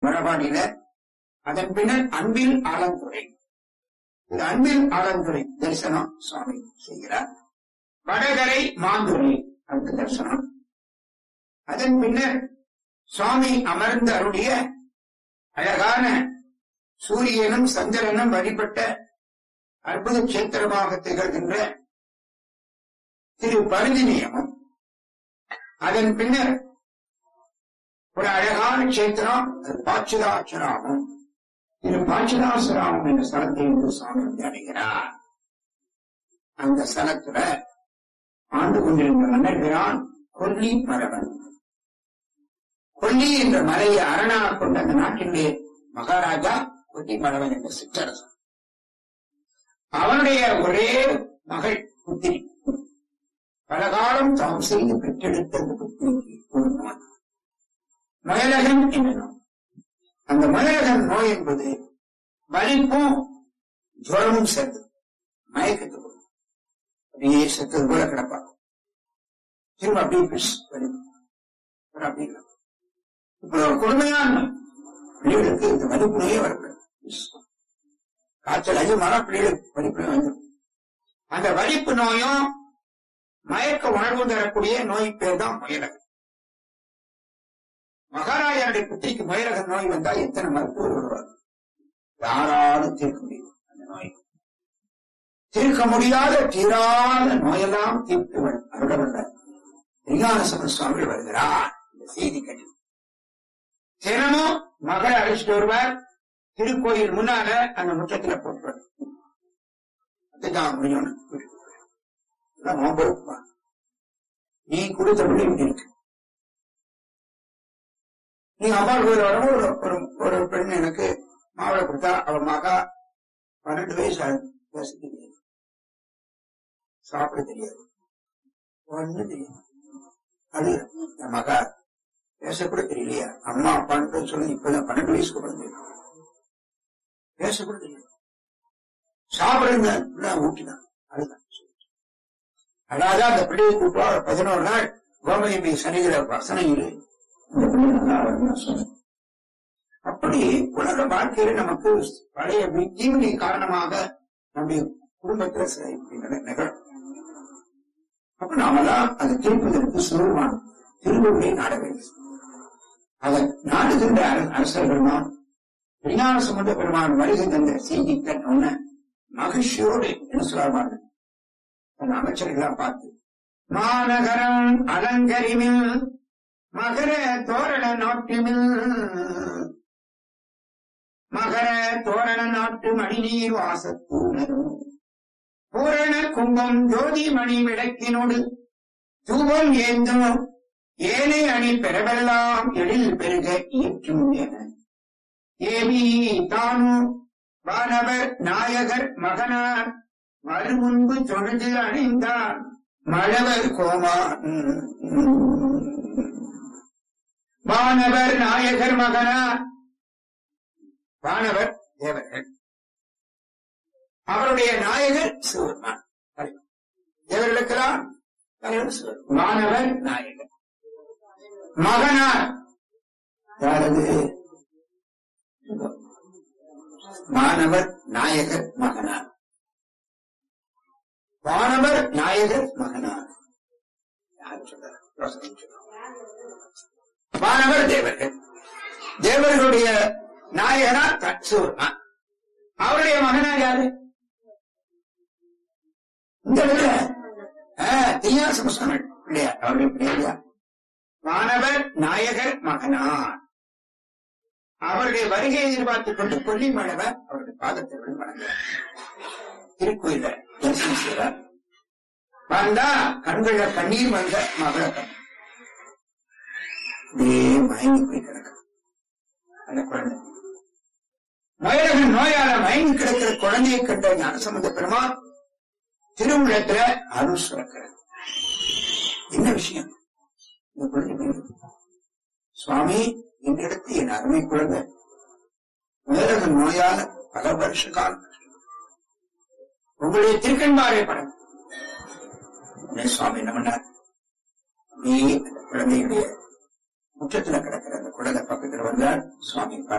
மழபாடியில அதன் பின்னர் அன்பில் ஆலந்துறை இந்த அன்பில் ஆலந்துறை தரிசனம் சுவாமி செய்கிறார் வடகரை மாந்துறை அந்த தரிசனம் அதன் பின்னர் சுவாமி அமர்ந்து அருடைய அழகான சூரியனும் சந்திரனும் வழிபட்ட அற்புத கஷேத்திரமாக திகழ்கின்ற திரு பருதினியமும் அதன் பின்னர் ஒரு அழகான கஷேத்திரம் அது பாச்சுதாட்சராமம் திரு பாச்சுதாசராமம் என்ற ஸ்தலத்தை இன்று சுவாமி வந்து அடைகிறார் அந்த ஸ்தலத்துல ஆண்டு கொண்டிருந்த மன்னர்களான் கொல்லி மரவன் கொல்லி என்ற மலையை அரணாக கொண்ட அந்த நாட்டிலே மகாராஜா கொல்லி மரவன் என்ற சிற்றரசன் அவனுடைய ஒரே மகள் புத்திரி பலகாலம் தாம் செய்து பெற்றெடுத்த அந்த புத்திரிக்கு ஒரு நோய் மயலகன் என்ற நோய் அந்த மயலகன் நோய் என்பது வலிப்பும் ஜுவரமும் சேர்ந்து மயக்கத்துக்கு வரும். அப்படியே செத்தது போல கிடப்பாங்க திரும்ப அப்படியே பிஸ் வலிப்பு அப்புறம் அப்படியே கிடப்பாங்க. இப்படி ஒரு கொடுமையான பிள்ளைகளுக்கு இந்த வலிப்பு நோயே வரக்கூடாது பிஸ். காய்ச்சல் அதிகமான பிள்ளைகளுக்கு வலிப்பு நோய் வந்துடும் அந்த வலிப்பு நோயும் மயக்க உணர்வு தரக்கூடிய நோய் பேர் தான் மயலகன் மகாராஜாவுடைய புத்திரிக்கு மயலக நோய் வந்தா எத்தனை மருத்துவர் வருவார் யாராலும் தீர்க்க முடியும் அந்த நோய் தீர்க்க முடியாத தீராத நோயெல்லாம் தீர்த்து அருளவல்ல விஞ்ஞானசமர் சுவாமிகள் வருகிறார் இந்த செய்தி கட்டி தினமும் மகளை அழைச்சிட்டு வருவார் திருக்கோயில் முன்னால அந்த முற்றத்துல போட்டுவார் அதுதான் முடியும் நோம்பு இருப்பான். நீ கொடுத்த பிள்ளை இப்படி இருக்கு நீங்க அம்மா கோயில் வரவும் ஒரு ஒரு ஒரு பெண் எனக்கு மாவளை கொடுத்தா அவ மகா பன்னெண்டு வயசு ஆகுது பேச தெரியாது சாப்பிட தெரியாது ஒண்ணு தெரியாது அது என் மகா பேசக்கூட தெரியலையா அம்மா அப்பான்னு சொல்லி இப்பதான் பன்னெண்டு வயசுக்கு குழந்தை பேசக்கூட தெரியாது சாப்பிடுங்க ஊட்டினான் அதுதான் அதாவது அந்த பிள்ளையை கூப்பா பதினோரு நாள் கோமதி சனிகிற வசனையில் இந்த பிள்ளை நல்லா வரும்னு சொன்னேன். அப்படி உலக வாழ்க்கையில நமக்கு பழைய ஜீவனி காரணமாக நம்முடைய குடும்பத்துல சில இப்படி நிக- நிகழும் அப்ப நாமெல்லாம் அதை தீர்ப்பதற்கு சுருவான் திருவள்ளுவை நாட வேண்டும் அதை நாடுகின்ற அர- அரசர்கள் தான் விஞ்ஞான சம்பந்த பெருமான் வருகை தந்த செய்தி கேட்டோன்னு மகிழ்ச்சியோடு என்ன சொல்லுவார்கள் அந்த அமைச்சர்களா பார்த்து மாநகரம் அலங்கரிமில் மகர தோரண நாட்டுமில் மகர தோரண நாட்டு மணிநீர் வாசத்தூணரும் பூரண கும்பம் ஜோதி மணி விளக்கினோடு தூபம் ஏந்தும் ஏனை அணி பெறவெல்லாம் எழில் பெருக ஏற்றும் என ஏவி தானும் வானவர் நாயகர் மகனார் மறு முன்பு தொழுது அணிந்தார் மழவர் கோமான் வானவர் நாயகர் மகனார் வானவர் தேவர்கள் அவருடைய நாயகர் சிவருமான் தேவர்களுக்கெல்லாம் தலைவர் சிவருமான். வானவர் நாயகர் மகனார் யாரது மாணவர் நாயகர் மகனார் வானவர் நாயகர் மகனார் யார் சொல்றார்? யோசனை சொல்லுங்க. வானவர் தேவர்கள் தேவர்களுடைய நாயகனார் த- சிவருமான் அவருடைய மகனார் யாரு இந்த இடத்துல தீயார் சமஸ்தானம் இல்லையா அவருடைய பிள்ளையா வானவர் நாயகர் மகனார் அவருடைய வருகையை எதிர்பார்த்துக் கொண்டு கொல்லிமழவர் அவருடைய பாதத்தை வணங்க திருக்கோயில தரிசனம் செய்கிறார் வந்தா கண்கள்ல கண்ணீர் வந்த மகள கண் அப்படியே மயங்கி போய் கிடக்கு அந்த குழந்தை மயிலகன் நோயால மயங்கி கிடக்கிற குழந்தையை கண்ட ஞானசம்பந்த பெருமான் திருவுள்ளத்துல அருள் சுரக்கிறது என்ன விஷயம் இந்த குழந்தை மீது. சுவாமி என்னிடத்து என் அருமை குழந்தை மயிலகன் நோயால பல வருஷ காலம் உங்களுடைய திருக்கண்பாறை படம் உடனே சுவாமி என்ன பண்ணார் நீ அந்த குழந்தையுடைய முற்றத்துல கிடக்கிற அந்த குழந்தை பக்கத்துல வந்தார் சுவாமி